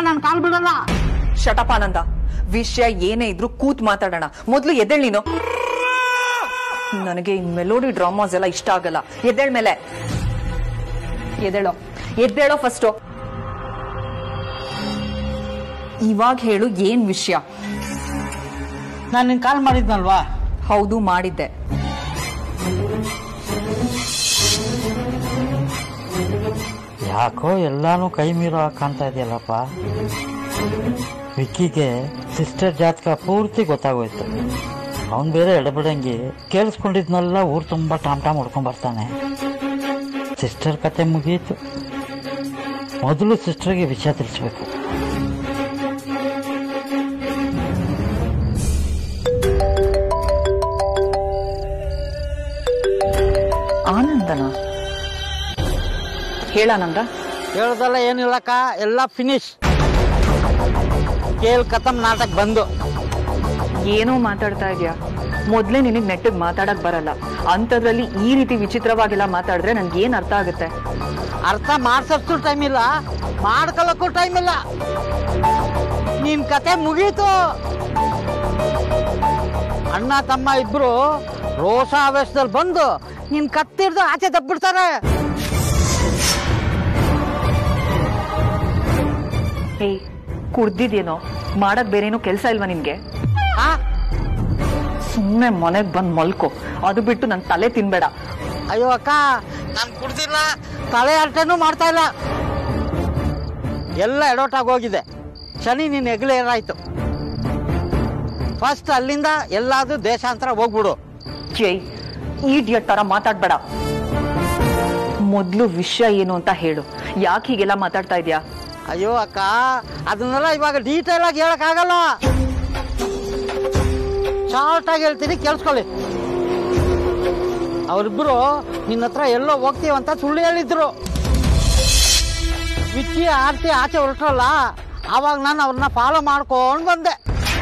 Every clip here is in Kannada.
ನಾನು ಕಾಲ್ ಬಿಡಲ್ಲ ಶಟಪಾನಂದ ವಿಷಯ ಏನೇ ಇದ್ರು ಕೂತ್ ಮಾತಾಡೋಣ ಮೊದ್ಲು ಎದ್ದೇಳ್ ನೀನು ನನಗೆ ಈ ಮೆಲೋಡಿ ಡ್ರಾಮಾಸ್ ಎಲ್ಲ ಇಷ್ಟ ಆಗಲ್ಲ ಎದ್ದೇಳ್ ಮೇಲೆ ಎದ್ದೇಳೋ ಎದ್ದೇಳೋ ಫಸ್ಟು ಇವಾಗ ಹೇಳು ಏನ್ ವಿಷಯ ನಾನು ನಿನ್ ಕಾಲ್ ಮಾಡಿದ್ನಲ್ವಾ ಹೌದು ಮಾಡಿದ್ದೆ ಯಾಕೋ ಎಲ್ಲಾನು ಕೈ ಮೀರೋ ಹಾಗ್ ಕಾಣ್ತಾ ಇದೆಯಲ್ಲಪ್ಪ ವಿಕ್ಕಿಗೆ ಸಿಸ್ಟರ್ ಜಾತಕ ಪೂರ್ತಿ ಗೊತ್ತಾಗೋಯ್ತು ಅವನ್ ಬೇರೆ ಎಡಬಿಡಂಗಿ ಕೇಳಿಸ್ಕೊಂಡಿದ್ನೆಲ್ಲ ಊರ್ ತುಂಬಾ ಟಾಮ್ ಟಾಮ್ ಹೊಡ್ಕೊಂಡ್ ಬರ್ತಾನೆ ಸಿಸ್ಟರ್ ಕತೆ ಮುಗಿಯಿತು ಮೊದಲು ಸಿಸ್ಟರ್ಗೆ ವಿಷಯ ತಿಳಿಸ್ಬೇಕು ಆನಂದನ ಹೇಳಾನಂದ ಹೇಳೋದಲ್ಲ ಏನಿಲ್ಲಕ್ಕ ಎಲ್ಲ ಫಿನಿಶ್ ಕೇಳ್ ಕತಮ್ ನಾಟಕ ಬಂದು ಏನೋ ಮಾತಾಡ್ತಾ ಇದೀಯಾ ಮೊದ್ಲೇ ನಿನಗ್ ನೆಟ್ಟಗ್ ಮಾತಾಡಕ್ ಬರಲ್ಲ ಅಂತದ್ರಲ್ಲಿ ಈ ರೀತಿ ವಿಚಿತ್ರವಾಗೆಲ್ಲ ಮಾತಾಡಿದ್ರೆ ನನ್ಗೆ ಏನ್ ಅರ್ಥ ಆಗುತ್ತೆ ಅರ್ಥ ಮಾಡ್ಸೋಷ್ಟು ಟೈಮ್ ಇಲ್ಲ ಮಾಡ್ಕೊಳಕ್ಕೂ ಟೈಮ್ ಇಲ್ಲ ನಿನ್ ಕತೆ ಮುಗೀತು ಅಣ್ಣ ತಮ್ಮ ಇಬ್ರು ರೋಷ ಆವೇಶದಲ್ಲಿ ಬಂದು ನಿನ್ ಕತ್ತಿಡ್ದು ಆಚೆ ತಪ್ಪಿಡ್ತಾರೆ ಏಯ್ ಕುಡ್ದಿದ್ಯೇನೋ ಮಾಡಕ್ ಬೇರೇನೋ ಕೆಲ್ಸ ಇಲ್ವಾ ನಿನ್ಗೆ ಆ ಸುಮ್ನೆ ಮನೆಗ್ ಬಂದ್ ಮಲ್ಕೋ ಅದು ಬಿಟ್ಟು ನನ್ ತಲೆ ತಿನ್ಬೇಡ ಅಯ್ಯೋ ಅಕ್ಕ ನಾನು ಕುಡ್ದಿಲ್ಲ ತಲೆ ಅರ್ಟನೂ ಮಾಡ್ತಾ ಇಲ್ಲ ಎಲ್ಲ ಎಡೋಟಾಗಿ ಹೋಗಿದೆ ಶನಿ ನಿನ್ನ ಹೆಗ್ಲೆ ಏನಾಯ್ತು ಫಸ್ಟ್ ಅಲ್ಲಿಂದ ಎಲ್ಲಾದ್ರೂ ದೇಶಾಂತರ ಹೋಗ್ಬಿಡು ಜೈ ಈಡಿಯಟ್ ತರ ಮಾತಾಡ್ಬೇಡ ಮೊದ್ಲು ವಿಷಯ ಏನು ಅಂತ ಹೇಳು ಯಾಕೆ ಹೀಗೆಲ್ಲ ಮಾತಾಡ್ತಾ ಇದ್ಯಾ ಅಯ್ಯೋ ಅಕ್ಕ ಅದನ್ನೆಲ್ಲ ಇವಾಗ ಡೀಟೇಲ್ ಆಗಿ ಹೇಳಕ್ಕಾಗಲ್ಲ ಶಾರ್ಟ್ ಆಗಿ ಹೇಳ್ತೀನಿ ಕೇಳಿಸ್ಕೊಳ್ಳಿ ಅವರಿಬ್ರು ನಿನ್ನ ಹತ್ರ ಎಲ್ಲೋ ಹೋಗ್ತೀವಂತ ಸುಳ್ಳು ಹೇಳಿದ್ರು ವಿಕ್ಕಿ ಆರ್ತಿ ಆಚೆ ಹೊರಟ್ರಲ್ಲ ಆವಾಗ ನಾನು ಅವ್ರನ್ನ ಫಾಲೋ ಮಾಡ್ಕೊಂಡು ಬಂದೆ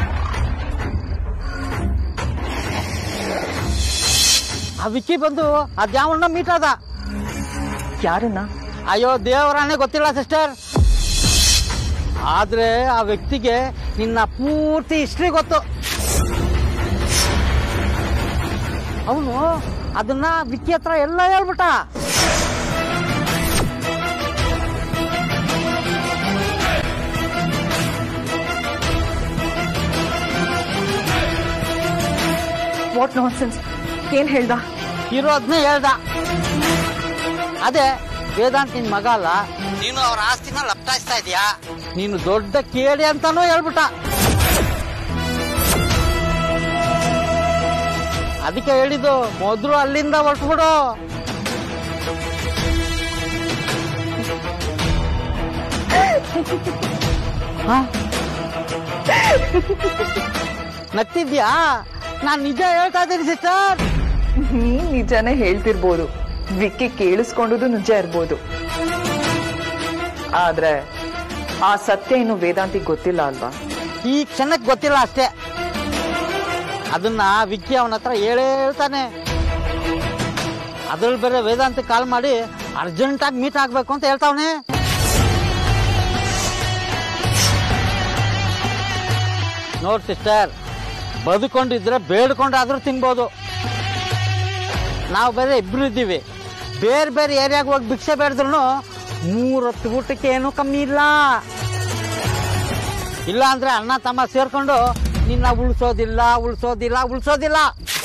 ಆ ವಿಕ್ಕಿ ಬಂದು ಅದ್ಯಾವನ್ನ ಮೀಟ್ ಆದ ಯಾರನ್ನ ಅಯ್ಯೋ ದೇವರಾಣೆ ಗೊತ್ತಿಲ್ಲ ಸಿಸ್ಟರ್ ಆದ್ರೆ ಆ ವ್ಯಕ್ತಿಗೆ ನಿನ್ನ ಪೂರ್ತಿ ಹಿಸ್ಟ್ರಿ ಗೊತ್ತು ಅವನು ಅದನ್ನ ವಿಕ್ಕಿ ಹತ್ರ ಎಲ್ಲ ಹೇಳ್ಬಿಟ್ಟ ವಾಟ್ ನಾನ್ ಸೆನ್ಸ್ ಏನ್ ಹೇಳ್ದ ಇರೋದ್ನೇ ಹೇಳ್ದ ಅದೇ ವೇದಾಂತ್ ನಿನ್ ಮಗ ಅಲ್ಲ ನೀನು ಅವ್ರ ಆಸ್ತಿನ ಲಪ್ಟಾಯಿಸ್ತಾ ಇದೀಯಾ ನೀನು ದೊಡ್ಡ ಕೇಳಿ ಅಂತಾನೂ ಹೇಳ್ಬಿಟ್ಟ ಅದಕ್ಕೆ ಹೇಳಿದ್ದು ಮೊದ್ಲು ಅಲ್ಲಿಂದ ಹೊರಟ್ಬಿಡು ಹ? ನಗ್ತಿದ್ಯಾ ನಾನ್ ನಿಜ ಹೇಳ್ತಾ ಇದ್ದೀನಿ ಸಿಸ್ಟರ್ ನೀನ್ ನಿಜಾನೇ ಹೇಳ್ತಿರ್ಬೋದು ವಿಕ್ಕಿ ಕೇಳಿಸ್ಕೊಂಡುದು ನಿಜ ಇರ್ಬೋದು ಆದ್ರೆ ಆ ಸತ್ಯ ಇನ್ನು ವೇದಾಂತಿಗ್ ಗೊತ್ತಿಲ್ಲ ಅಲ್ವಾ ಈ ಕ್ಷಣಕ್ಕೆ ಗೊತ್ತಿಲ್ಲ ಅಷ್ಟೇ ಅದನ್ನ ವಿಕ್ಕಿ ಅವನ ಹತ್ರ ಹೇಳೇ ಹೇಳ್ತಾನೆ ಅದ್ರಲ್ಲಿ ಬೇರೆ ವೇದಾಂತ ಕಾಲ್ ಮಾಡಿ ಅರ್ಜೆಂಟ್ ಆಗಿ ಮೀಟ್ ಆಗ್ಬೇಕು ಅಂತ ಹೇಳ್ತಾವನೆ ನೋಡ್ ಸಿಸ್ಟರ್ ಬದುಕೊಂಡಿದ್ರೆ ಬೇಡ್ಕೊಂಡಾದ್ರೂ ತಿನ್ಬೋದು ನಾವು ಬೇರೆ ಇಬ್ರು ಇದ್ದೀವಿ ಬೇರೆ ಬೇರೆ ಏರಿಯಾಗ ಹೋಗಿ ಭಿಕ್ಷೆ ಬೇಡಿದ್ರು ಮೂರೊತ್ತು ಊಟಕ್ಕೆ ಏನೂ ಕಮ್ಮಿ ಇಲ್ಲ ಇಲ್ಲ ಅಂದ್ರೆ ಅಣ್ಣ ತಮ್ಮ ಸೇರ್ಕೊಂಡು ನಿನ್ನ ಉಳ್ಸೋದಿಲ್ಲ ಉಳ್ಸೋದಿಲ್ಲ ಉಳ್ಸೋದಿಲ್ಲ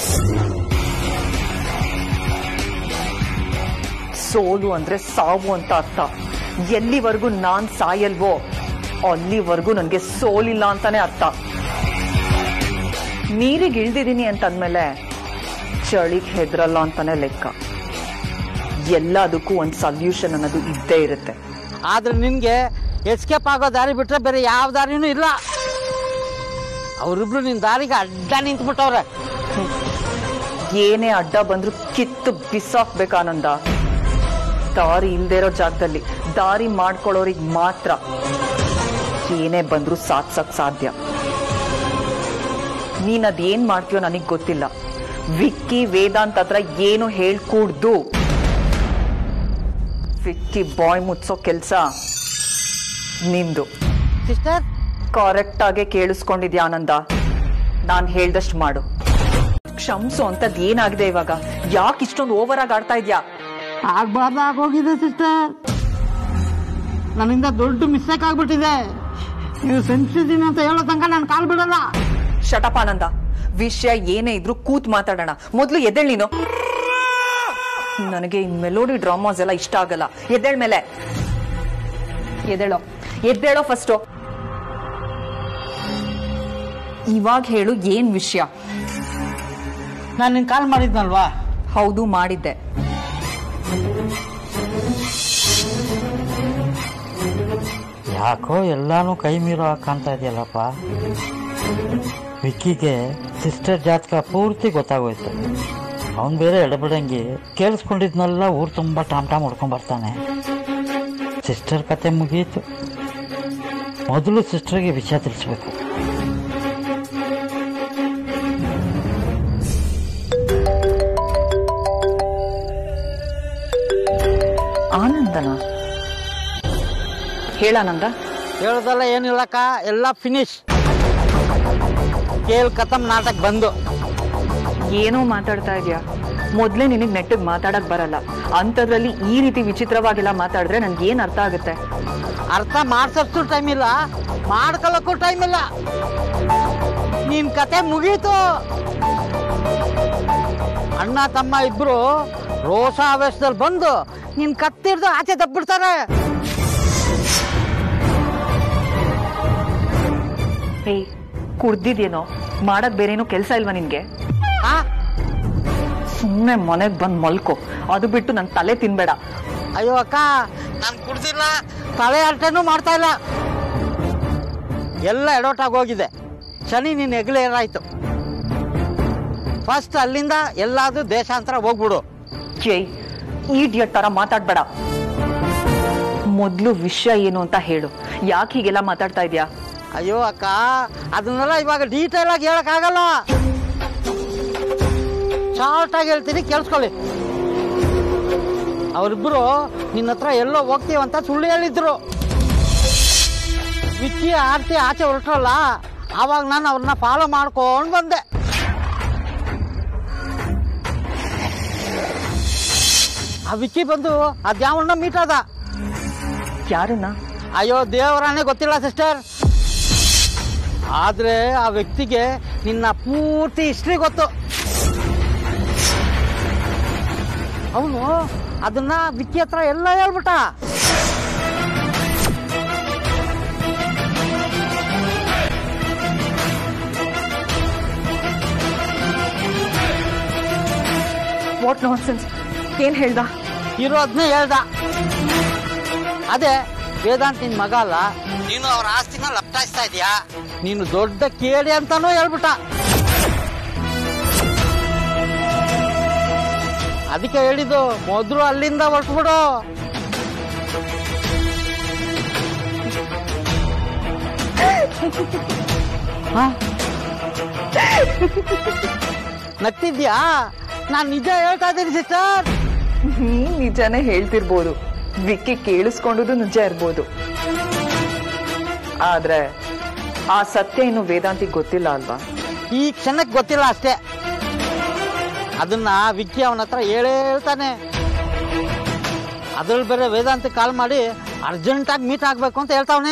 ಸೋಲು ಅಂದ್ರೆ ಸಾವು ಅಂತ ಅರ್ಥ ಎಲ್ಲಿವರೆಗೂ ನಾನ್ ಸಾಯಲ್ವೋ ಅಲ್ಲಿವರೆಗೂ ನನ್ಗೆ ಸೋಲಿಲ್ಲ ಅಂತಾನೆ ಅರ್ಥ ನೀರಿಗೆ ಇಳ್ದಿದೀನಿ ಅಂತಂದ್ಮೇಲೆ ಚಳಿಗ್ ಹೆದ್ರಲ್ಲ ಅಂತಾನೆ ಲೆಕ್ಕ ಎಲ್ಲದಕ್ಕೂ ಒಂದ್ ಸಲ್ಯೂಷನ್ ಅನ್ನೋದು ಇದ್ದೇ ಇರುತ್ತೆ ಆದ್ರೆ ನಿನ್ಗೆ ಎಸ್ಕೇಪ್ ಆಗೋ ದಾರಿ ಬಿಟ್ರೆ ಬೇರೆ ಯಾವ ದಾರಿನೂ ಇಲ್ಲ ಅವರಿಬ್ರು ನಿನ್ ದಾರಿಗೆ ಅಡ್ಡ ನಿಂತ್ಬಿಟ್ಟವ್ರೆ ಏನೇ ಅಡ್ಡ ಬಂದ್ರು ಕಿತ್ತು ಬಿಸಾಕ್ಬೇಕಾನಂದ ದಾರಿ ಇಲ್ದೇ ಇರೋ ಜಾಗದಲ್ಲಿ ದಾರಿ ಮಾಡ್ಕೊಳ್ಳೋರಿಗೆ ಮಾತ್ರ ಏನೇ ಬಂದ್ರು ಸಾಧ್ಸಕ್ ಸಾಧ್ಯ ನೀನ್ ಅದೇನ್ ಮಾಡ್ತೀಯೋ ನನಗ್ ಗೊತ್ತಿಲ್ಲ ವಿಕ್ಕಿ ವೇದಾಂತ್ ಹತ್ರ ಏನು ಹೇಳ್ಕೂಡ್ದು ವಿಕ್ಕಿ ಬಾಯ್ ಮುಚ್ಚೋ ಕೆಲ್ಸ ನಿಂದು ಸಿಸ್ಟರ್ ಕರೆಕ್ಟ್ ಆಗಿ ಕೇಳಿಸ್ಕೊಂಡಿದ್ಯಾ ಆನಂದ ನಾನ್ ಹೇಳ್ದಷ್ಟು ಮಾಡು ಕ್ಷಮ್ಸು ಅಂತದ್ ಏನಾಗಿದೆ ಇವಾಗ ಯಾಕೆ ಇಷ್ಟೊಂದು ಓವರ್ ಆಗಿ ಆಡ್ತಾ ಇದ್ಯಾ ಆಗ್ಬಾರ್ದು ಆಗೋಗಿದೆ ಸಿಸ್ಟರ್ ನನ್ನಿಂದ ದೊಡ್ಡ ಮಿಸ್ಟೇಕ್ ಆಗ್ಬಿಟ್ಟಿದೆ ನೀವು ಸೆನ್ಸಿದ್ದೀನಿ ಅಂತ ಹೇಳೋ ತನಕ ನಾನು ಕಾಲ್ ಬಿಡಲ್ಲ ಶಟಪ್ ಆನಂದ ವಿಷಯ ಏನೇ ಇದ್ರು ಕೂತ್ ಮಾತಾಡೋಣ ಮೊದ್ಲು ಎದ್ದೇಳ್ ನೀನು ನನಗೆ ಈ ಮೆಲೋಡಿ ಡ್ರಾಮಾಸ್ ಎಲ್ಲ ಇಷ್ಟ ಆಗಲ್ಲ ಎದ್ದೇಳ್ ಮೇಲೆ ಎದ್ದೇಳೋ ಎದ್ದೇಳೋ ಫಸ್ಟು ಇವಾಗ ಹೇಳು ಏನ್ ವಿಷಯ ನಾನು ನಿನ್ ಕಾಲ್ ಮಾಡಿದ್ನಲ್ವಾ ಹೌದು ಮಾಡಿದ್ದೆ ಯಾಕೋ ಎಲ್ಲಾನು ಕೈ ಮೀರೋ ಹಾಗೆ ಕಾಣ್ತಾ ಇದೆಯಲ್ಲಪ್ಪ ವಿಕ್ಕಿಗೆ ಸಿಸ್ಟರ್ ಜಾತಕ ಪೂರ್ತಿ ಗೊತ್ತಾಗೋಯ್ತು ಅವನ್ ಬೇರೆ ಎಡಬಿಡಂಗಿ ಕೇಳಿಸ್ಕೊಂಡಿದ್ನೆಲ್ಲ ಊರು ತುಂಬ ಟಾಮ್ ಟಾಮ್ ಹೊಡ್ಕೊಂಡ್ ಬರ್ತಾನೆ ಸಿಸ್ಟರ್ ಕತೆ ಮುಗೀತು ಮೊದಲು ಸಿಸ್ಟರ್ಗೆ ವಿಷಯ ತಿಳಿಸ್ಬೇಕು ಆನಂದನ ಹೇಳಾನಂದ ಹೇಳೋದಲ್ಲ ಏನಿಲ್ಲಕ್ಕ ಎಲ್ಲ ಫಿನಿಶ್ ಕೇಲ್ ಕತಮ್ ನಾಟಕ ಬಂದು ಏನೋ ಮಾತಾಡ್ತಾ ಇದೀಯಾ ಮೊದ್ಲೇ ನಿನಗ್ ನೆಟ್ಟಗ್ ಮಾತಾಡಕ್ ಬರಲ್ಲ ಅಂತದ್ರಲ್ಲಿ ಈ ರೀತಿ ವಿಚಿತ್ರವಾಗೆಲ್ಲ ಮಾತಾಡಿದ್ರೆ ನನ್ಗೆ ಏನ್ ಅರ್ಥ ಆಗುತ್ತೆ ಅರ್ಥ ಮಾಡ್ಸೋಷ್ಟು ಟೈಮ್ ಇಲ್ಲ ಮಾಡ್ಕೊಳಕ್ಕೂ ಟೈಮ್ ಇಲ್ಲ ನಿನ್ ಕತೆ ಮುಗೀತು ಅಣ್ಣ ತಮ್ಮ ಇಬ್ರು ರೋಷ ಆವೇಶದಲ್ಲಿ ಬಂದು ನಿನ್ ಕತ್ತಿಡ್ದು ಆಚೆ ತಪ್ಪಿಡ್ತಾರೆ ಏಯ್ ಕುಡ್ದಿದ್ಯೇನೋ ಮಾಡಕ್ ಬೇರೇನೋ ಕೆಲ್ಸ ಇಲ್ವಾ ನಿನ್ಗೆ ಆ ಸುಮ್ನೆ ಮನೆಗ್ ಬಂದ್ ಮಲ್ಕೋ ಅದು ಬಿಟ್ಟು ನನ್ ತಲೆ ತಿನ್ಬೇಡ ಅಯ್ಯೋ ಅಕ್ಕ ನಾನು ಕುಡ್ದಿಲ್ಲ ತಲೆ ಅರ್ಟನೂ ಮಾಡ್ತಾ ಇಲ್ಲ ಎಲ್ಲ ಎಡೋಟಾಗಿ ಹೋಗಿದೆ ಶನಿ ನಿನ್ನ ಹೆಗ್ಲೆ ಏನಾಯ್ತು ಫಸ್ಟ್ ಅಲ್ಲಿಂದ ಎಲ್ಲಾದ್ರೂ ದೇಶಾಂತರ ಹೋಗ್ಬಿಡು ಜೈ ಈಡಿಯಟ್ ತರ ಮಾತಾಡ್ಬೇಡ ಮೊದ್ಲು ವಿಷಯ ಏನು ಅಂತ ಹೇಳು ಯಾಕೆ ಹೀಗೆಲ್ಲ ಮಾತಾಡ್ತಾ ಇದ್ಯಾ ಅಯ್ಯೋ ಅಕ್ಕ ಅದನ್ನೆಲ್ಲ ಇವಾಗ ಡೀಟೇಲ್ ಆಗಿ ಹೇಳಕ್ಕಾಗಲ್ಲ ಶಾರ್ಟ್ ಆಗಿ ಹೇಳ್ತೀನಿ ಕೇಳಿಸ್ಕೊಳ್ಳಿ ಅವರಿಬ್ರು ನಿನ್ನ ಹತ್ರ ಎಲ್ಲೋ ಹೋಗ್ತೀವಂತ ಸುಳ್ಳು ಹೇಳಿದ್ರು ವಿಕ್ಕಿ ಆರ್ತಿ ಆಚೆ ಹೊರಟ್ರಲ್ಲ ಆವಾಗ ನಾನು ಅವ್ರನ್ನ ಫಾಲೋ ಮಾಡ್ಕೊಂಡು ಬಂದೆ ಆ ವಿಕ್ಕಿ ಬಂದು ಅದ್ಯಾವನ್ನ ಮೀಟ್ ಆದ ಯಾರನ್ನ ಅಯ್ಯೋ ದೇವರಾಣೆ ಗೊತ್ತಿಲ್ಲ ಸಿಸ್ಟರ್ ಆದ್ರೆ ಆ ವ್ಯಕ್ತಿಗೆ ನಿನ್ನ ಪೂರ್ತಿ ಹಿಸ್ಟ್ರಿ ಗೊತ್ತು ಅವನು ಅದನ್ನ ವಿಕ್ಕಿ ಹತ್ರ ಎಲ್ಲ ಹೇಳ್ಬಿಟ್ಟ ವಾಟ್ ನಾನ್ ಸೆನ್ಸ್ ಏನ್ ಹೇಳ್ದ ಇರೋದ್ನೇ ಹೇಳ್ದ ಅದೇ ವೇದಾಂತ್ ನಿನ್ ಮಗ ಅಲ್ಲ ನೀನು ಅವ್ರ ಆಸ್ತಿನ ಲಪ್ಟಾಯಿಸ್ತಾ ಇದೀಯಾ ನೀನು ದೊಡ್ಡ ಕೇಳಿ ಅಂತಾನೂ ಹೇಳ್ಬಿಟ್ಟ ಅದಕ್ಕೆ ಹೇಳಿದ್ದು ಮೊದಲು ಅಲ್ಲಿಂದ ಹೊರಟ್ಬಿಡು ಹ? ನಗ್ತಿದ್ಯಾ ನಾನ್ ನಿಜ ಹೇಳ್ತಾ ಇದ್ದೀನಿ ಸಿಸ್ಟರ್ ನೀನ್ ನಿಜಾನೇ ಹೇಳ್ತಿರ್ಬೋದು ವಿಕ್ಕಿ ಕೇಳಿಸ್ಕೊಂಡುದು ನಿಜ ಇರ್ಬೋದು ಆದ್ರೆ ಆ ಸತ್ಯ ಇನ್ನು ವೇದಾಂತಿಗೆ ಗೊತ್ತಿಲ್ಲ ಅಲ್ವಾ ಈ ಕ್ಷಣಕ್ಕೆ ಗೊತ್ತಿಲ್ಲ ಅಷ್ಟೇ ಅದನ್ನ ವಿಕ್ಕಿ ಅವನ ಹತ್ರ ಹೇಳೇ ಹೇಳ್ತಾನೆ ಅದ್ರಲ್ಲಿ ಬೇರೆ ವೇದಾಂತ ಕಾಲ್ ಮಾಡಿ ಅರ್ಜೆಂಟಾಗಿ ಮೀಟ್ ಆಗ್ಬೇಕು ಅಂತ ಹೇಳ್ತಾವನೆ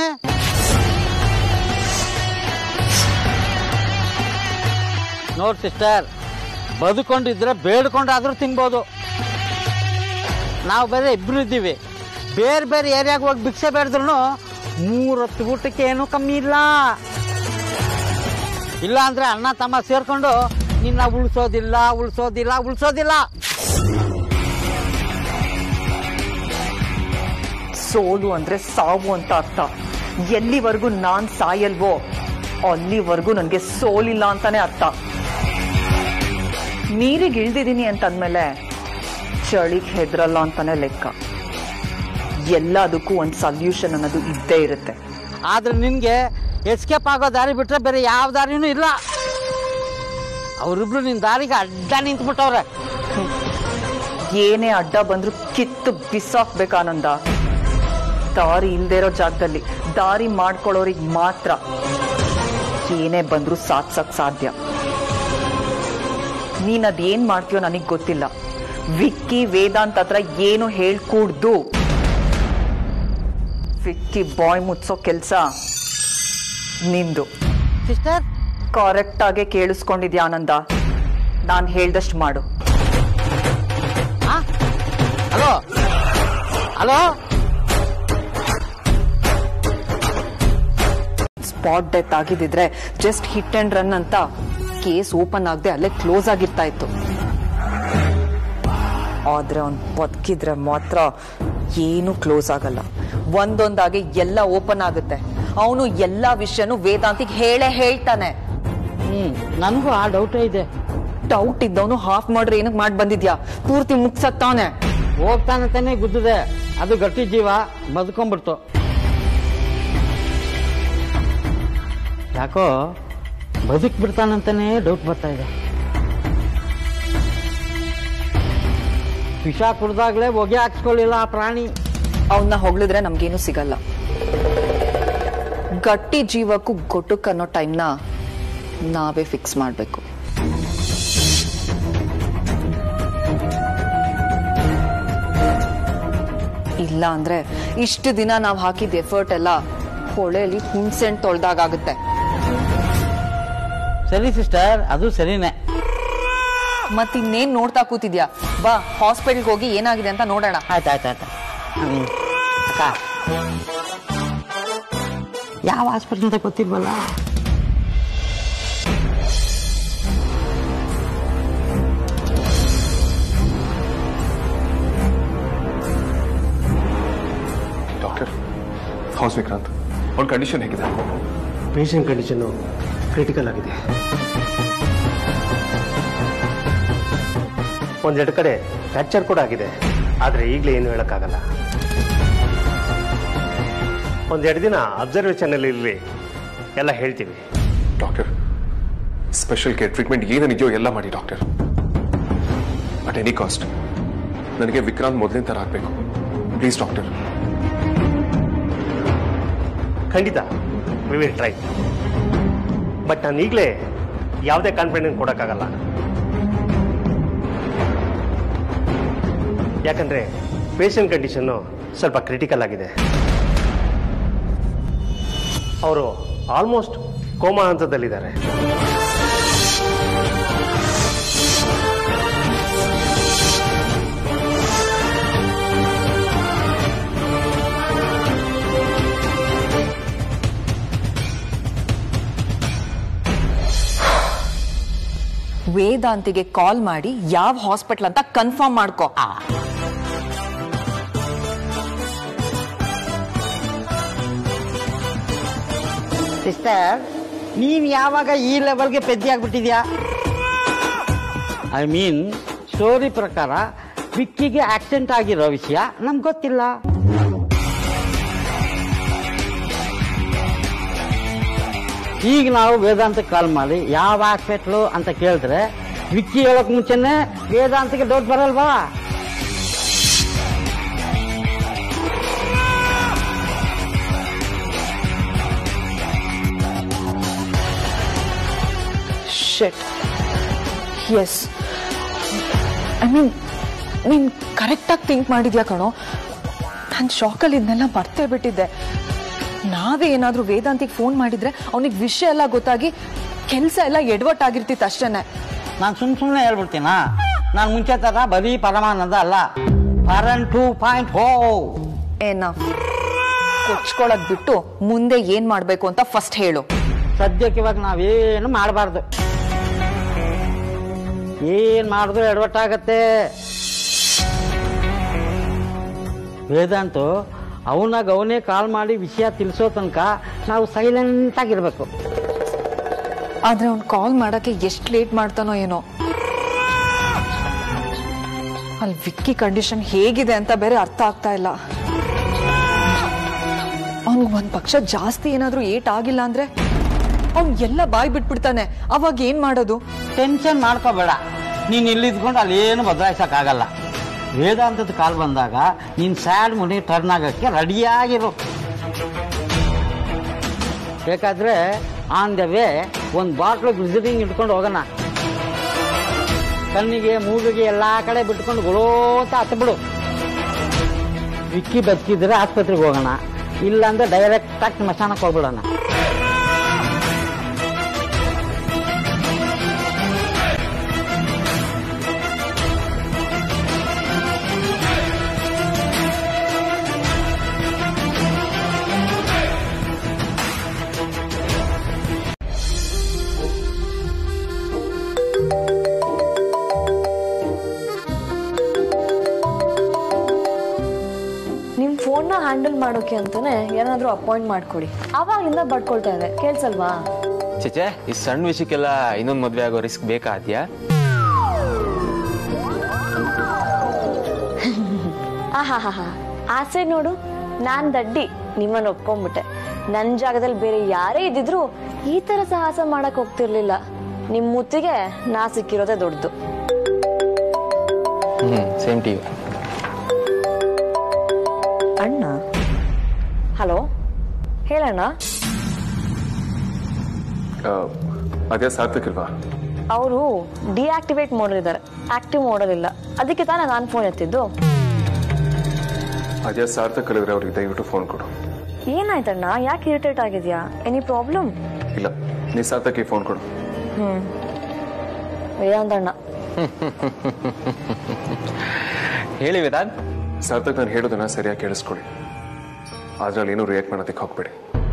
ನೋಡ್ ಸಿಸ್ಟರ್ ಬದುಕೊಂಡಿದ್ರೆ ಬೇಡ್ಕೊಂಡಾದ್ರೂ ತಿನ್ಬೋದು ನಾವು ಬೇರೆ ಇಬ್ರು ಇದ್ದೀವಿ ಬೇರೆ ಬೇರೆ ಏರಿಯಾಗ ಹೋಗಿ ಭಿಕ್ಷೆ ಬೇಡಿದ್ರು ಮೂರೊತ್ತು ಊಟಕ್ಕೆ ಏನೂ ಕಮ್ಮಿ ಇಲ್ಲ ಇಲ್ಲ ಅಂದ್ರೆ ಅಣ್ಣ ತಮ್ಮ ಸೇರ್ಕೊಂಡು ನಿನ್ನ ಉಳಿಸೋದಿಲ್ಲ ಉಳಿಸೋದಿಲ್ಲ ಉಳಿಸೋದಿಲ್ಲ ಸೋಲು ಅಂದ್ರೆ ಸಾವು ಅಂತ ಅರ್ಥ ಎಲ್ಲಿವರೆಗೂ ನಾನ್ ಸಾಯಲ್ವೋ ಅಲ್ಲಿವರೆಗೂ ನನ್ಗೆ ಸೋಲಿಲ್ಲ ಅಂತಾನೆ ಅರ್ಥ ನೀರಿಗೆ ಇಳ್ದಿದೀನಿ ಅಂತಂದ್ಮೇಲೆ ಚಳಿಗ್ ಹೆದ್ರಲ್ಲ ಅಂತಾನೆ ಲೆಕ್ಕ ಎಲ್ಲದಕ್ಕೂ ಒಂದ್ ಸಲ್ಯೂಷನ್ ಅನ್ನೋದು ಇದ್ದೇ ಇರುತ್ತೆ ಆದ್ರೆ ನಿನ್ಗೆ ಎಸ್ಕೇಪ್ ಆಗೋ ದಾರಿ ಬಿಟ್ರೆ ಬೇರೆ ಯಾವ ದಾರಿನೂ ಇಲ್ಲ ಅವರಿಬ್ರು ನಿನ್ ದಾರಿಗೆ ಅಡ್ಡ ನಿಂತ್ಬಿಟ್ಟವ್ರೆ ಏನೇ ಅಡ್ಡ ಬಂದ್ರು ಕಿತ್ತು ಬಿಸಾಕ್ಬೇಕಾನಂದ ದಾರಿ ಇಲ್ದೇ ಇರೋ ಜಾಗದಲ್ಲಿ ದಾರಿ ಮಾಡ್ಕೊಳ್ಳೋರಿಗೆ ಮಾತ್ರ ಏನೇ ಬಂದ್ರೂ ಸಾಧ್ಸಕ್ ಸಾಧ್ಯ ನೀನ್ ಅದೇನ್ ಮಾಡ್ತೀಯೋ ನನಗ್ ಗೊತ್ತಿಲ್ಲ ವಿಕ್ಕಿ ವೇದಾಂತ್ ಹತ್ರ ಏನು ಹೇಳ್ಕೂಡ್ದು ವಿಕ್ಕಿ ಬಾಯ್ ಮುಚ್ಚೋ ಕೆಲ್ಸ ನಿಂದು ಸಿಸ್ಟರ್ ಕರೆಕ್ಟ್ ಆಗಿ ಕೇಳಿಸ್ಕೊಂಡಿದ್ಯಾ ಆನಂದ ನಾನ್ ಹೇಳ್ದಷ್ಟು ಮಾಡು ಹಲೋ ಹಲೋ ಸ್ಪಾಟ್ ಡೆತ್ ಆಗಿದ್ದಿದ್ರೆ ಜಸ್ಟ್ ಹಿಟ್ ಅಂಡ್ ರನ್ ಅಂತ ಕೇಸ್ ಓಪನ್ ಆಗದೆ ಅಲ್ಲೇ ಕ್ಲೋಸ್ ಆಗಿರ್ತಾ ಇತ್ತು ಆದ್ರೆ ಅವ್ನ್ ಬದುಕಿದ್ರೆ ಮಾತ್ರ ಏನು ಕ್ಲೋಸ್ ಆಗಲ್ಲ ಒಂದೊಂದಾಗಿ ಎಲ್ಲ ಓಪನ್ ಆಗುತ್ತೆ ಅವನು ಎಲ್ಲಾ ವಿಷಯನೂ ವೇದಾಂತಿಗೆ ಹೇಳೇ ಹೇಳ್ತಾನೆ ಹ್ಮ್ ನನಗೂ ಆ ಡೌಟೇ ಇದೆ ಡೌಟ್ ಇದ್ದವನು ಹಾಫ್ ಮಾಡ್ರೆ ಏನಕ್ಕೆ ಮಾಡಿ ಬಂದಿದ್ಯಾ ಪೂರ್ತಿ ಮುಗ್ಸತ್ತಾನೆ ಹೋಗ್ತಾನಂತಾನೆ ಗುದ್ದಿದೆ ಅದು ಗಟ್ಟಿ ಜೀವ ಬದುಕೊಂಡ್ಬಿಡ್ತು ಯಾಕೋ ಬದುಕ್ ಬಿಡ್ತಾನಂತಾನೆ ಡೌಟ್ ಬರ್ತಾ ಇದೆ ವಿಷ ಕುಡ್ದಾಗ್ಲೇ ಹೊಗೆ ಹಾಕ್ಸ್ಕೊಳ್ಳಿಲ್ಲ ಆ ಪ್ರಾಣಿ ಅವನ್ನ ಹೊಗಳಿದ್ರೆ ನಮ್ಗೇನು ಸಿಗಲ್ಲ ಗಟ್ಟಿ ಜೀವಕ್ಕೂ ಗೊಟ್ಟಕ್ಕೆ ಅನ್ನೋ ಟೈಮ್ನ ನಾವೇ ಫಿಕ್ಸ್ ಮಾಡಬೇಕು ಇಲ್ಲ ಅಂದ್ರೆ ಇಷ್ಟು ದಿನ ನಾವು ಹಾಕಿದ ಎಫರ್ಟ್ ಎಲ್ಲ ಹೊಳೆಯಲ್ಲಿ ಹುಣ್ಸೆಣ್ ತೊಳ್ದಾಗುತ್ತೆ ಸರಿ ಸಿಸ್ಟರ್ ಅದು ಸರಿನೇ ಮತ್ ಇನ್ನೇನ್ ನೋಡ್ತಾ ಕೂತಿದ್ಯಾ ಬಾ ಹಾಸ್ಪಿಟಲ್ಗೆ ಹೋಗಿ ಏನಾಗಿದೆ ಅಂತ ನೋಡೋಣ ಆಯ್ತು ಆಯ್ತು ಆಯ್ತು ಹ್ಮ್. ಅಕ್ಕ ಯಾವ ಹಾಸ್ಪಿಟಲ್ ಅಂತ ಗೊತ್ತಿಲ್ವಲ್ಲ ಡಾಕ್ಟರ್ ಹೌಸ್ ವಿಕ್ರಾಂತ್ ಅವ್ನ ಕಂಡೀಷನ್ ಹೇಗಿದೆ ಪೇಷಂಟ್ ಕಂಡೀಷನ್ನು ಕ್ರಿಟಿಕಲ್ ಆಗಿದೆ ಒಂದೆರಡು ಕಡೆ ಫ್ರ್ಯಾಕ್ಚರ್ ಕೂಡ ಆಗಿದೆ ಆದರೆ ಈಗಲೇ ಏನು ಹೇಳೋಕ್ಕಾಗಲ್ಲ ಒಂದೆರಡು ದಿನ ಅಬ್ಸರ್ವೇಷನಲ್ಲಿ ಇರಲಿ ಎಲ್ಲ ಹೇಳ್ತೀವಿ ಡಾಕ್ಟರ್ ಸ್ಪೆಷಲ್ ಕೇರ್ ಟ್ರೀಟ್ಮೆಂಟ್ ಏನೇನಿದೆಯೋ ಎಲ್ಲ ಮಾಡಿ ಡಾಕ್ಟರ್ ಅಟ್ ಎನಿ ಕಾಸ್ಟ್ ನನಗೆ ವಿಕ್ರಾಂತ್ ಮೊದಲಿನ ಥರ ಆಗಬೇಕು ಪ್ಲೀಸ್ ಡಾಕ್ಟರ್ ಖಂಡಿತ ವಿ ವಿಲ್ ಟ್ರೈ ಬಟ್ ನಾನು ಈಗಲೇ ಯಾವುದೇ ಕಾನ್ಫಿಡೆನ್ಸ್ ಕೊಡೋಕ್ಕಾಗಲ್ಲ ಯಾಕಂದರೆ ಪೇಷಂಟ್ ಕಂಡೀಷನ್ನು ಸ್ವಲ್ಪ ಕ್ರಿಟಿಕಲ್ ಆಗಿದೆ ಅವರು ಆಲ್ಮೋಸ್ಟ್ ಕೋಮಾ ಹಂತದಲ್ಲಿದ್ದಾರೆ ವೇದಾಂತಿಗೆ ಕಾಲ್ ಮಾಡಿ ಯಾವ ಹಾಸ್ಪಿಟಲ್ ಅಂತ ಕನ್ಫರ್ಮ್ ಮಾಡ್ಕೋ ಸಿಸ್ಟರ್ ನೀನ್ ಯಾವಾಗ ಈ ಲೆವೆಲ್ಗೆ ಪೆದ್ದಿ ಆಗ್ಬಿಟ್ಟಿದ್ಯಾ ಐ ಮೀನ್ ಸ್ಟೋರಿ ಪ್ರಕಾರ ವಿಕ್ಕಿಗೆ ಆಕ್ಸಿಡೆಂಟ್ ಆಗಿರೋ ವಿಷಯ ನಮ್ಗೆ ಗೊತ್ತಿಲ್ಲ ಈಗ ನಾವು ವೇದಾಂತಕ್ಕೆ ಕಾಲ್ ಮಾಡಿ ಯಾವ ಹಾಸ್ಪಿಟ್ಲು ಅಂತ ಕೇಳಿದ್ರೆ ವಿಕ್ಕಿ ಹೇಳಕ್ ಮುಂಚೆನೆ ವೇದಾಂತಕ್ಕೆ ಡೌಟ್ ಬರಲ್ವಾ ಶೆಟ್ ಎಸ್ ಐ ಮೀನ್ ನೀನ್ ಕರೆಕ್ಟಾಗಿ ಥಿಂಕ್ ಮಾಡಿದ್ಯಾ ಕಣೋ ನಾನು ಶಾಕಲ್ಲಿ ಇದನ್ನೆಲ್ಲ ಮರ್ತೇ ಬಿಟ್ಟಿದ್ದೆ ನಾವೇ ಏನಾದ್ರೂ ವೇದಾಂತಿಗೆ ಫೋನ್ ಮಾಡಿದ್ರೆ ಅವನಿಗೆ ವಿಷಯ ಎಲ್ಲ ಗೊತ್ತಾಗಿ ಕೆಲಸ ಎಲ್ಲ ಎಡವಟ್ಟಾಗಿರ್ತಿತ್ತು ಅಷ್ಟೇನೆ ನಾನು ಸುಮ್ ಸುಮ್ಮನೆ ಹೇಳ್ಬಿಡ್ತೀನಾ ನಾನು ಮುಂಚೆ ತರ ಬರೀ ಪರಮಾನಂದ ಅಲ್ಲ ಪರನ್ ಟೂ ಪಾಯಿಂಟ್ ಹೋ ಏನ ಕೊಚ್ಕೊಳಕ್ ಬಿಟ್ಟು ಮುಂದೆ ಏನ್ ಮಾಡ್ಬೇಕು ಅಂತ ಫಸ್ಟ್ ಹೇಳು ಸದ್ಯಕ್ಕೆ ಇವಾಗ ನಾವೇನು ಮಾಡಬಾರ್ದು ಏನ್ ಮಾಡಿದ್ರು ಎಡವಟ್ಟಾಗತ್ತೆ ವೇದಾಂತು ಅವನಾಗ ಅವನೇ ಕಾಲ್ ಮಾಡಿ ವಿಷಯ ತಿಳಿಸೋ ತನಕ ನಾವು ಸೈಲೆಂಟ್ ಆಗಿರ್ಬೇಕು ಆದ್ರೆ ಅವ್ನ್ ಕಾಲ್ ಮಾಡಕ್ಕೆ ಎಷ್ಟ್ ಲೇಟ್ ಮಾಡ್ತಾನೋ ಏನೋ ಅಲ್ಲಿ ವಿಕ್ಕಿ ಕಂಡೀಷನ್ ಹೇಗಿದೆ ಅಂತ ಬೇರೆ ಅರ್ಥ ಆಗ್ತಾ ಇಲ್ಲ ಅವ್ನಿಗೆ ಒಂದ್ ಪಕ್ಷ ಜಾಸ್ತಿ ಏನಾದ್ರೂ ಏಟ್ ಆಗಿಲ್ಲ ಅಂದ್ರೆ ಅವ್ನ್ ಎಲ್ಲ ಬಾಯ್ ಬಿಟ್ಬಿಡ್ತಾನೆ ಅವಾಗ ಏನ್ ಮಾಡೋದು ಟೆನ್ಷನ್ ಮಾಡ್ಕೋಬೇಡ ನೀನ್ ಇಲ್ಲಿದ್ಕೊಂಡು ಅಲ್ಲಿ ಏನು ಬದಲಾಯಿಸಕ್ಕಾಗಲ್ಲ ವೇದಾಂತದ ಕಾಲ್ ಬಂದಾಗ ನೀನು ಸ್ಯಾಡ್ ಮುನಿ ಟರ್ನ್ ಆಗೋಕ್ಕೆ ರೆಡಿಯಾಗಿರು ಬೇಕಾದ್ರೆ ಆನ್ ದ ವೇ ಒಂದು ಬಾಟ್ಲು ಗ್ಲಿಸರಿಂಗ್ ಇಟ್ಕೊಂಡು ಹೋಗೋಣ ಕಣ್ಣಿಗೆ ಮೂಗಿಗೆ ಎಲ್ಲ ಕಡೆ ಬಿಟ್ಕೊಂಡು ಗುಳೋತ ಹತ್ತು ಬಿಡು ವಿಕ್ಕಿ ಬದುಕಿದ್ರೆ ಆಸ್ಪತ್ರೆಗೆ ಹೋಗೋಣ ಇಲ್ಲಾಂದ್ರೆ ಡೈರೆಕ್ಟಾಗಿ ಸ್ಮಶಾನಕ್ಕೆ ಹೋಗ್ಬಿಡೋಣ ನಿಮ್ ಫೋನ್ನ ಹ್ಯಾಂಡಲ್ ಮಾಡೋಕೆ ಅಂತಾನೆ ಏನಾದ್ರೂ ಅಪಾಯಿಂಟ್ ಮಾಡ್ಕೊಡಿ ಅವಾಗಿಂದ ಬಡ್ಕೊಳ್ತಾ ಇದೆ ಕೇಳ್ಸಲ್ವಾ ಚೇಚೆ ಈ ಸಣ್ಣ ವಿಷಯಕ್ಕೆಲ್ಲ ಇನ್ನೊಂದು ಮದ್ವೆ ಆಗೋ ರಿಸ್ಕ್ ಬೇಕಾದ್ಯಾ ಆಹಾಹಾಹಾ ಆಸೆ ನೋಡು ನಾನ್ ದಡ್ಡಿ ನಿಮ್ಮನ್ನ ಒಪ್ಕೊಂಡ್ಬಿಟ್ಟೆ ನನ್ ಜಾಗದಲ್ಲಿ ಬೇರೆ ಯಾರೇ ಇದ್ದಿದ್ರು ಈ ತರ ಸಾಹಸ ಮಾಡಕ್ ಹೋಗ್ತಿರ್ಲಿಲ್ಲ ನಿಮ್ ಮುತ್ತಿಗೆ ನಾ ಸಿಕ್ಕಿರೋದೇ ದೊಡ್ಡದು ಹ್ಮ್ ಸೇಮ್ ಟಿ ಅಣ್ಣ ಹಲೋ ಹೇಳಣ್ಣ ಆ, ಅದೇ ಸಾರ್ಥಕ್ ಇಲ್ವಾ ಅವರು ಡಿಆಕ್ಟಿವೇಟ್ ಮಾಡಿದ್ದಾರೆ ಆಕ್ಟಿವ್ ಮಾಡೋದಿಲ್ಲ ಅದಕ್ಕೆ ತಾನೇ ನಾನು ಫೋನ್ ಎತ್ತಿದ್ದು ಅದೇ ಸಾರ್ಥಕ್ ಕಲಿದ್ರೆ ಅವ್ರಿಗೆ ದಯವಿಟ್ಟು ಫೋನ್ ಕೊಡು ಏನಾಯ್ತಣ್ಣ ಯಾಕೆ ಇರಿಟೇಟ್ ಆಗಿದ್ಯಾ ಎನಿ ಪ್ರಾಬ್ಲಮ್ ಇಲ್ಲ ನೀ ಸಾರ್ಥಕ್ಕೆ ಫೋನ್ ಕೊಡು ಹ್ಮ್ ವೇದಾಂತಣ್ಣ ಹೇಳಿ ವೇದಾಂತ್ ಸಾರ್ಥಕ್ ನಾನು ಹೇಳೋದನ್ನ ಸರಿಯಾಗಿ ಕೇಳಿಸ್ಕೊಳ್ಳಿ ಅದ್ರಲ್ಲಿ ಏನೂ ರಿಯಾಕ್ಟ್ ಮಾಡೋದಕ್ಕೆ ಹೋಗ್ಬೇಡಿ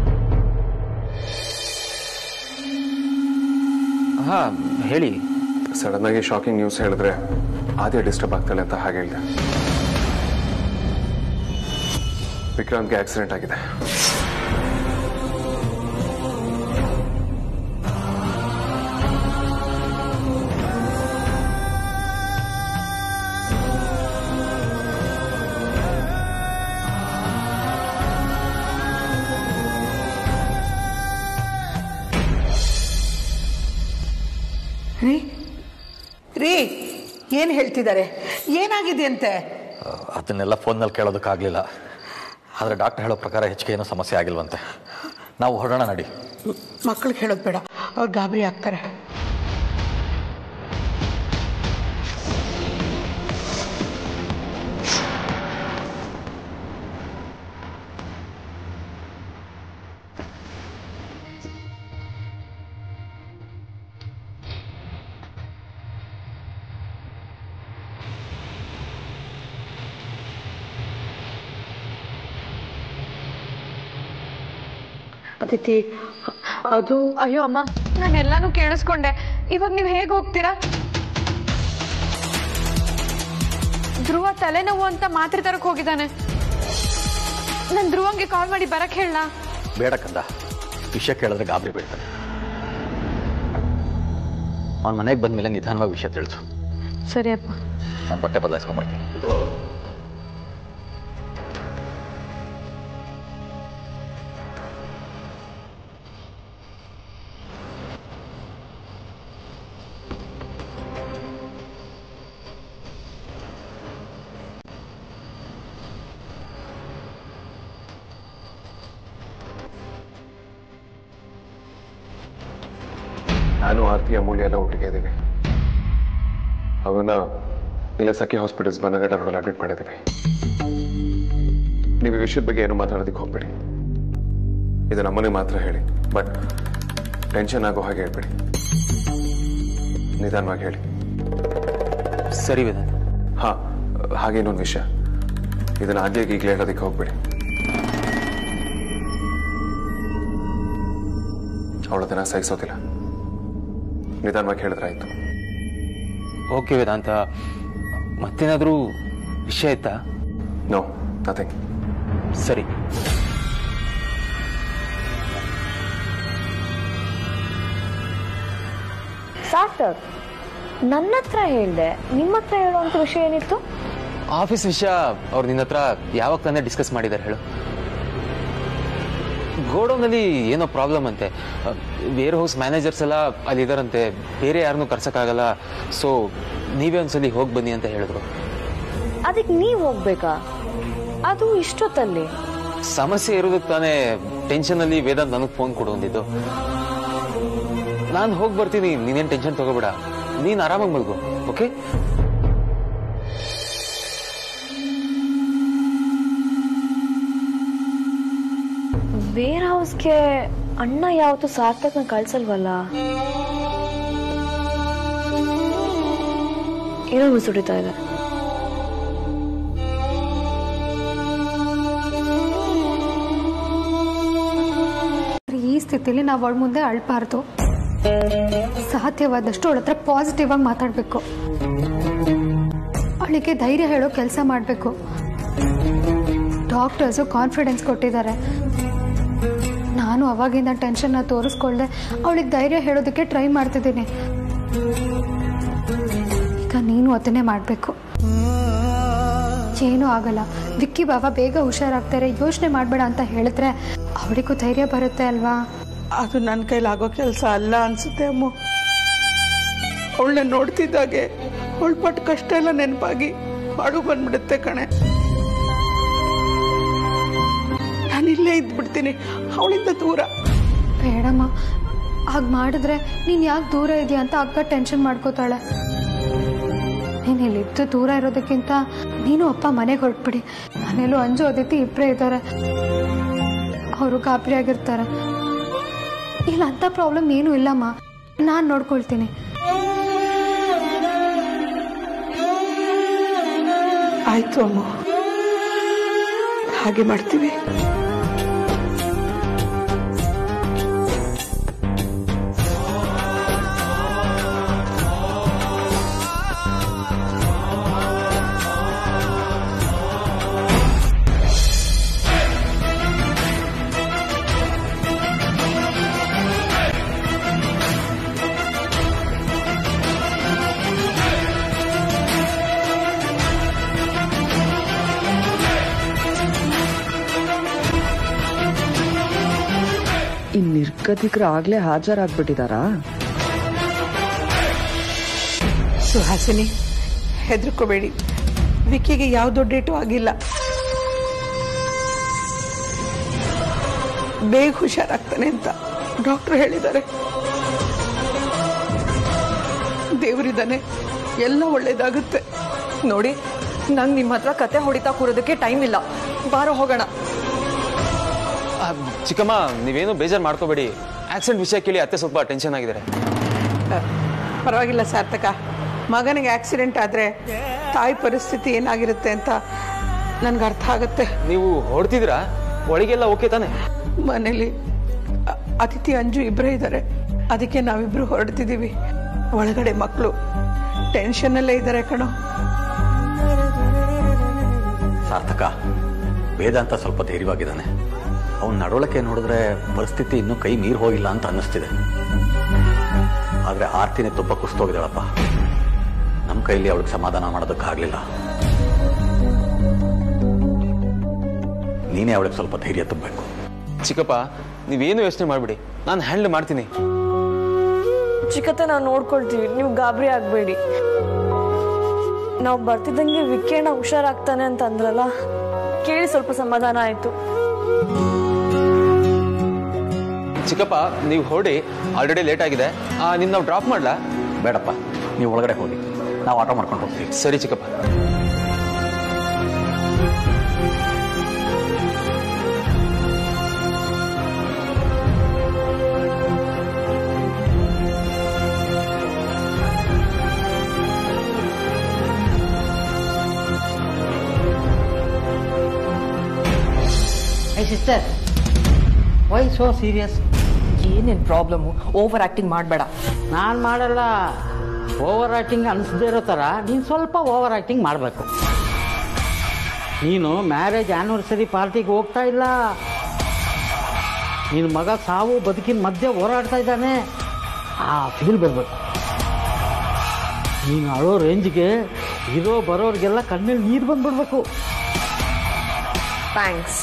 ಹಾ ಹೇಳಿ ಸಡನ್ ಆಗಿ ಶಾಕಿಂಗ್ ನ್ಯೂಸ್ ಹೇಳಿದ್ರೆ ಆದ್ಯ ಡಿಸ್ಟರ್ಬ್ ಆಗ್ತಾಳೆ ಅಂತ ಹಾಗೆ ಹೇಳಿದೆ ವಿಕ್ರಾಂತ್ಗೆ ಆಕ್ಸಿಡೆಂಟ್ ಆಗಿದೆ ರೀ ರೀ ಏನು ಹೇಳ್ತಿದ್ದಾರೆ ಏನಾಗಿದೆ ಅಂತೆ ಅದನ್ನೆಲ್ಲ ಫೋನ್ನಲ್ಲಿ ಕೇಳೋದಕ್ಕಾಗಲಿಲ್ಲ ಆದರೆ ಡಾಕ್ಟರ್ ಹೇಳೋ ಪ್ರಕಾರ ಹೆಚ್ಚಿಗೆ ಏನೂ ಸಮಸ್ಯೆ ಆಗಿಲ್ವಂತೆ ನಾವು ಹೊರಡೋಣ ನಡಿ ಮಕ್ಳಿಗೆ ಹೇಳೋದು ಬೇಡ ಅವ್ರು ಗಾಬರಿ ಆಗ್ತಾರೆ ಅದಿತಿ ಅದು ಅಯ್ಯೋ ಅಮ್ಮ ನಾನು ಎಲ್ಲಾನು ಕೇಳಿಸ್ಕೊಂಡೆ ಇವಾಗ ನೀವು ಹೇಗೆ ಹೋಗ್ತೀರಾ ಧ್ರುವ ತಲೆನೋವು ಅಂತ ಮಾತ್ರೆ ತರಕ್ ಹೋಗಿದ್ದಾನೆ ನಾನು ಧ್ರುವಂಗೆ ಕಾಲ್ ಮಾಡಿ ಬರಕ್ ಹೇಳ ಬೇಡ ಕಂದ ವಿಷಯ ಕೇಳಿದ್ರೆ ಗಾಬರಿ ಬೀಳ್ತಾನೆ ಅವ್ನ ಮನೆಗೆ ಬಂದಮೇಲೆ ನಿಧಾನವಾಗಿ ವಿಷಯ ತಿಳಿಸು ಸರಿ ಅಪ್ಪ ನಾನು ಬಟ್ಟೆ ಬದಲಾಯಿಸ್ಕೊಂಡ್ಬರ್ತೀನಿ ನಾನು ಆರ್ತಿ ಅಮೂಲ್ಯ ಎಲ್ಲ ಒಟ್ಟಿಗೆ ಇದ್ದೀವಿ ಅವನ್ನ ಇಲ್ಲ ಸಖಿ ಹಾಸ್ಪಿಟಲ್ಸ್ ಬನ್ನಗಡ ರೋಡಲ್ಲಿ ಅಡ್ಮಿಟ್ ಮಾಡಿದ್ದೀವಿ ನೀವು ಈ ವಿಷಯದ ಬಗ್ಗೆ ಏನು ಮಾತಾಡೋದಕ್ಕೆ ಹೋಗ್ಬೇಡಿ ಇದು ನಮ್ಮನೆ ಮಾತ್ರ ಹೇಳಿ ಬಟ್ ಟೆನ್ಷನ್ ಆಗೋ ಹಾಗೆ ಹೇಳ್ಬೇಡಿ ನಿಧಾನವಾಗಿ ಹೇಳಿ ಸರಿ ವೇದಾಂತ್ ಹಾ ಹಾಗೆ ಇನ್ನೊಂದು ವಿಷಯ ಇದನ್ನ ಆದ್ಯಾಗಿ ಈಗಲೇ ಹೇಳೋದಕ್ಕೆ ಹೋಗ್ಬೇಡಿ ಅವಳದನ್ನ ಸಹಿಸೋದಿಲ್ಲ ನಿಧಾನವಾಗಿ ಹೇಳಿದ್ರೆ ಆಯ್ತು ಓಕೆ ವೇದಾಂತ ಮತ್ತೇನಾದರೂ ವಿಷಯ ಆಯ್ತಾ ನೋ ನಥಿಂಗ್ ಸರಿ ಸಾರ್ಥಕ್ ನನ್ನ ಹತ್ರ ಹೇಳ್ದೆ ನಿಮ್ಮ ಹತ್ರ ಹೇಳುವಂತ ವಿಷಯ ಏನಿತ್ತು ಆಫೀಸ್ ವಿಷಯ ಅವ್ರು ನಿನ್ನ ಹತ್ರ ಯಾವಾಗ ತಾನೇ ಡಿಸ್ಕಸ್ ಮಾಡಿದ್ದಾರೆ ಹೇಳು ಗೋಡೌನಲ್ಲಿ ಏನೋ ಪ್ರಾಬ್ಲಮ್ ಅಂತೆ ವೇರ್ ಹೌಸ್ ಮ್ಯಾನೇಜರ್ಸ್ ಎಲ್ಲ ಅಲ್ಲಿದ್ದಾರಂತೆ ಬೇರೆ ಯಾರನ್ನೂ ಕರ್ಸಕ್ಕಾಗಲ್ಲ ಸೊ ನೀವೇ ಒಂದ್ಸಲಿ ಹೋಗಿ ಬನ್ನಿ ಅಂತ ಹೇಳಿದ್ರು ಅದಕ್ಕೆ ನೀವ್ ಹೋಗ್ಬೇಕಾ ಅದು ಇಷ್ಟೊತ್ತಲ್ಲಿ ಸಮಸ್ಯೆ ಇರೋದಕ್ಕೆ ತಾನೇ ಟೆನ್ಷನ್ ಅಲ್ಲಿ ವೇದಾಂತ್ ನನಗೆ ಫೋನ್ ಕೊಡು ಅಂದಿದ್ದು ನಾನು ಹೋಗಿ ಬರ್ತೀನಿ ನೀನೇನ್ ಟೆನ್ಷನ್ ತಗೋಬೇಡ ನೀನ್ ಆರಾಮಾಗಿ ಮಲ್ಗು ಓಕೆ ವೇರ್ ಹೌಸ್ಗೆ ಅಣ್ಣ ಯಾವತ್ತು ಸಾರ್ಥಕ್ನ ಕಳ್ಸಲ್ವಲ್ಲ ಏನೋ ಮುಸುಡಿತಾ ಇದೆ ಈ ಸ್ಥಿತಿಲಿ ನಾವು ಅವಳ ಮುಂದೆ ಅಳ್ಬಾರ್ದು ಸಾಧ್ಯವಾದಷ್ಟು ಅವಳ ಹತ್ರ ಪಾಸಿಟಿವ್ ಆಗಿ ಮಾತಾಡಬೇಕು ಅವಳಿಗೆ ಧೈರ್ಯ ಹೇಳೋ ಕೆಲಸ ಮಾಡಬೇಕು ಡಾಕ್ಟರ್ಸು ಕಾನ್ಫಿಡೆನ್ಸ್ ಕೊಟ್ಟಿದ್ದಾರೆ ನಾನು ಅವಾಗಿಂದ ಟೆನ್ಷನ್ನ ತೋರಿಸ್ಕೊಳ್ದೆ ಅವಳಿಗೆ ಧೈರ್ಯ ಹೇಳೋದಕ್ಕೆ ಟ್ರೈ ಮಾಡ್ತಿದ್ದೀನಿ ಈಗ ನೀನು ಅದನ್ನೇ ಮಾಡಬೇಕು ಏನೂ ಆಗಲ್ಲ ವಿಕ್ಕಿ ಬಾಬಾ ಬೇಗ ಹುಷಾರಾಗ್ತಾರೆ ಯೋಚನೆ ಮಾಡಬೇಡ ಅಂತ ಹೇಳಿದ್ರೆ ಅವಳಿಗೂ ಧೈರ್ಯ ಬರುತ್ತೆ ಅಲ್ವಾ ಅದು ನನ್ನ ಕೈಲಾಗೋ ಕೆಲಸ ಅಲ್ಲ ಅನ್ಸುತ್ತೆ ಅಮ್ಮ ಅವಳನ್ನ ನೋಡ್ತಿದ್ದಾಗೆ ಅವಳ ಪಟ್ಟು ಕಷ್ಟ ಎಲ್ಲ ನೆನಪಾಗಿ ಅಡು ಬಂದ್ಬಿಡುತ್ತೆ ಕಣೆ ನಾನು ಇಲ್ಲೇ ಇದ್ಬಿಡ್ತೀನಿ ಅವಳಿಂದ ದೂರ ಬೇಡಮ್ಮ ಹಾಗೆ ಮಾಡಿದ್ರೆ ನೀನು ಯಾಕೆ ದೂರ ಇದೆಯಾ ಅಂತ ಅಕ್ಕ ಟೆನ್ಷನ್ ಮಾಡ್ಕೋತಾಳೆ ನೀನು ಇಲ್ಲಿದ್ದು ದೂರ ಇರೋದಕ್ಕಿಂತ ನೀನು ಅಪ್ಪ ಮನೆಗೆ ಹೊರಟ್ಬಿಡಿ ಮನೇಲೂ ಅಂಜು ಅದಿತಿ ಇಬ್ಬರೇ ಇದ್ದಾರೆ ಅವರು ಗಾಬರಿ ಆಗಿರ್ತಾರೆ ಇಲ್ಲ ಅಂಥ ಪ್ರಾಬ್ಲಮ್ ಏನೂ ಇಲ್ಲಮ್ಮ ನಾನು ನೋಡ್ಕೊಳ್ತೀನಿ ಆಯ್ತು ಅಮ್ಮ ಹಾಗೆ ಮಾಡ್ತೀವಿ ಈ ನಿರ್ಗತಿಕರು ಆಗ್ಲೇ ಹಾಜರಾಗ್ಬಿಟ್ಟಿದಾರಾ ಸುಹಾಸಿನಿ ಹೆದರ್ಕೋಬೇಡಿ ವಿಕ್ಕಿಗೆ ಯಾವ ದೊಡ್ಡೇಟು ಆಗಿಲ್ಲ ಬೇಗ ಹುಷಾರಾಗ್ತಾನೆ ಅಂತ ಡಾಕ್ಟರ್ ಹೇಳಿದ್ದಾರೆ ದೇವರಿದ್ದಾನೆ ಎಲ್ಲ ಒಳ್ಳೇದಾಗುತ್ತೆ ನೋಡಿ ನಂಗೆ ನಿಮ್ಮ ಹತ್ರ ಕತೆ ಹೊಡಿತಾ ಕೂರೋದಕ್ಕೆ ಟೈಮ್ ಇಲ್ಲ ಬಾರೋ ಹೋಗೋಣ ಆ, ಚಿಕ್ಕಮ್ಮ ನೀವೇನು ಬೇಜಾರು ಮಾಡ್ಕೋಬೇಡಿ ಆಕ್ಸಿಡೆಂಟ್ ವಿಷಯ ಕೇಳಿ ಅತ್ತೆ ಸ್ವಲ್ಪ ಟೆನ್ಷನ್ ಆಗಿದ್ದಾರೆ ಪರವಾಗಿಲ್ಲ ಸಾರ್ಥಕ ಮಗನಿಗೆ ಆಕ್ಸಿಡೆಂಟ್ ಆದರೆ ತಾಯಿ ಪರಿಸ್ಥಿತಿ ಏನಾಗಿರುತ್ತೆ ಅಂತ ನನ್ಗೆ ಅರ್ಥ ಆಗುತ್ತೆ ನೀವು ಹೊಡ್ತಿದ್ದೀರಾ ಒಳಗೆಲ್ಲ ಓಕೆ ತಾನೆ ಮನೇಲಿ ಅ- ಅತಿಥಿ ಅಂಜು ಇಬ್ಬರೇ ಇದ್ದಾರೆ ಅದಕ್ಕೆ ನಾವಿಬ್ರು ಹೊರಡ್ತಿದ್ದೀವಿ ಒಳಗಡೆ ಮಕ್ಕಳು ಟೆನ್ಷನ್ನಲ್ಲೇ ಇದ್ದಾರೆ ಕಣೋ ಸಾರ್ಥಕ ವೇದಾಂತ ಸ್ವಲ್ಪ ಧೈರ್ಯವಾಗಿದ್ದಾನೆ ಅವನ ನಡವಳಿಕೆ ನೋಡಿದ್ರೆ ಪರಿಸ್ಥಿತಿ ಇನ್ನೂ ಕೈ ಮೀರಿ ಹೋಗಿಲ್ಲ ಅಂತ ಅನ್ನಿಸ್ತಿದೆ ಆದರೆ ಆರ್ತಿನೇ ತುಂಬ ಕುಸ್ತೋಗಿದ್ದಾಳಪ್ಪ ನಮ್ಮ ಕೈಲಿ ಅವಳಿಗೆ ಸಮಾಧಾನ ಮಾಡೋದಕ್ಕಾಗಲಿಲ್ಲ ನೀನೇ ಅವಳಿಗೆ ಸ್ವಲ್ಪ ಧೈರ್ಯ ತುಂಬಬೇಕು ಚಿಕ್ಕಪ್ಪ ನೀವೇನು ಯೋಚನೆ ಮಾಡ್ಬಿಡಿ ನಾನು ಹ್ಯಾಂಡಲ್ ಮಾಡ್ತೀನಿ ಚಿಕ್ಕತ್ತೆ ನಾವು ನೋಡ್ಕೊಳ್ತೀವಿ ನೀವು ಗಾಬರಿ ಆಗ್ಬೇಡಿ ನಾವು ಬರ್ತಿದ್ದಂಗೆ ವಿಕ್ಕೇಣ ಹುಷಾರಾಗ್ತಾನೆ ಅಂತ ಅಂದ್ರಲ್ಲ ಕೇಳಿ ಸ್ವಲ್ಪ ಸಮಾಧಾನ ಆಯ್ತು ಚಿಕ್ಕಪ್ಪ ನೀವು ಹೊರಡಿ ಆಲ್ರೆಡಿ ಲೇಟ್ ಆಗಿದೆ ನಿನ್ನ ನಾವು ಡ್ರಾಪ್ ಮಾಡ್ಲಾ ಬೇಡಪ್ಪ ನೀವು ಒಳಗಡೆ ಹೋಗಿ ನಾವು ಆಟೋ ಮಾಡ್ಕೊಂಡು ಹೋಗ್ತೀವಿ ಸರಿ ಚಿಕ್ಕಪ್ಪ ಐ ಸಿಸ್ಟರ್ ವೈ ಸೋ ಸೀರಿಯಸ್ ಏನೇನ್ ಪ್ರಾಬ್ಲಮ್ ಓವರ್ ಆಕ್ಟಿಂಗ್ ಮಾಡಬೇಡ ನಾನು ಮಾಡಲ್ಲ ಓವರ್ ಆ್ಯಕ್ಟಿಂಗ್ ಅನಿಸದೇ ಇರೋ ಥರ ನೀನು ಸ್ವಲ್ಪ ಓವರ್ ಆ್ಯಕ್ಟಿಂಗ್ ಮಾಡಬೇಕು ನೀನು ಮ್ಯಾರೇಜ್ ಆ್ಯನಿವರ್ಸರಿ ಪಾರ್ಟಿಗೆ ಹೋಗ್ತಾ ಇಲ್ಲ ನಿನ್ನ ಮಗ ಸಾವು ಬದುಕಿನ ಮಧ್ಯೆ ಹೋರಾಡ್ತಾ ಇದ್ದಾನೆ ಆ ಫೀಲ್ ಬರಬೇಕು ನೀನು ಅಳೋ ರೇಂಜ್ಗೆ ಇರೋ ಬರೋರಿಗೆಲ್ಲ ಕಣ್ಣಲ್ಲಿ ನೀರು ಬಂದ್ಬಿಡ್ಬೇಕು ಥ್ಯಾಂಕ್ಸ್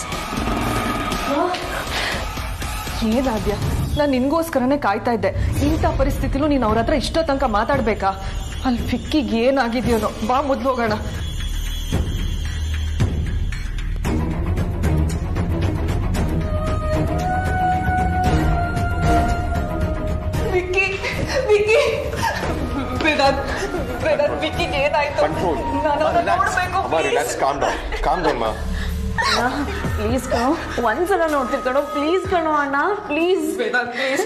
ಏನಾದ್ಯ ನಾನು ನಿನ್ಗೋಸ್ಕರನೇ ಕಾಯ್ತಾ ಇದ್ದೆ ಇಂಥ ಪರಿಸ್ಥಿತಿಲೂ ನೀನು ಅವ್ರ ಹತ್ರ ಇಷ್ಟೋ ತನಕ ಮಾತಾಡ್ಬೇಕಾ ಅಲ್ಲಿ ಫಿಕ್ಕಿಗೆ ಏನಾಗಿದೆಯೋನೋ ಬಾ ಮೊದ್ಲು ಹೋಗೋಣ ವೇದಾಂತ್ ವೇದಾಂತ್ ವಿಕ್ಕಿಗೆ ಏನಾಯ್ತು ಕಂಟ್ರೋಲ್ ನಾನು ಅವ್ನ ನೋಡ್ಬೇಕು ಅಮ್ಮ relax calm down calm down ಮಾ ಪ್ಲೀಸ್ ಕಣೋ ಒಂದ್ಸಲ ನೋಡ್ತೀನಿ ಕಣೋ ಪ್ಲೀಸ್ ಕಣೋ ಅಣ್ಣ ಪ್ಲೀಸ್ ವೇದಾಂತ್ ಪ್ಲೀಸ್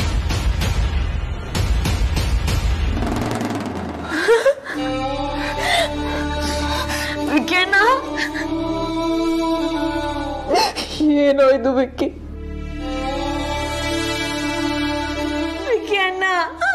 ವಿಕ್ಕಿ ಅಣ್ಣ ಏನೋ ಇದು ವಿಕ್ಕಿ ವಿಕ್ಕಿ ಅಣ್ಣ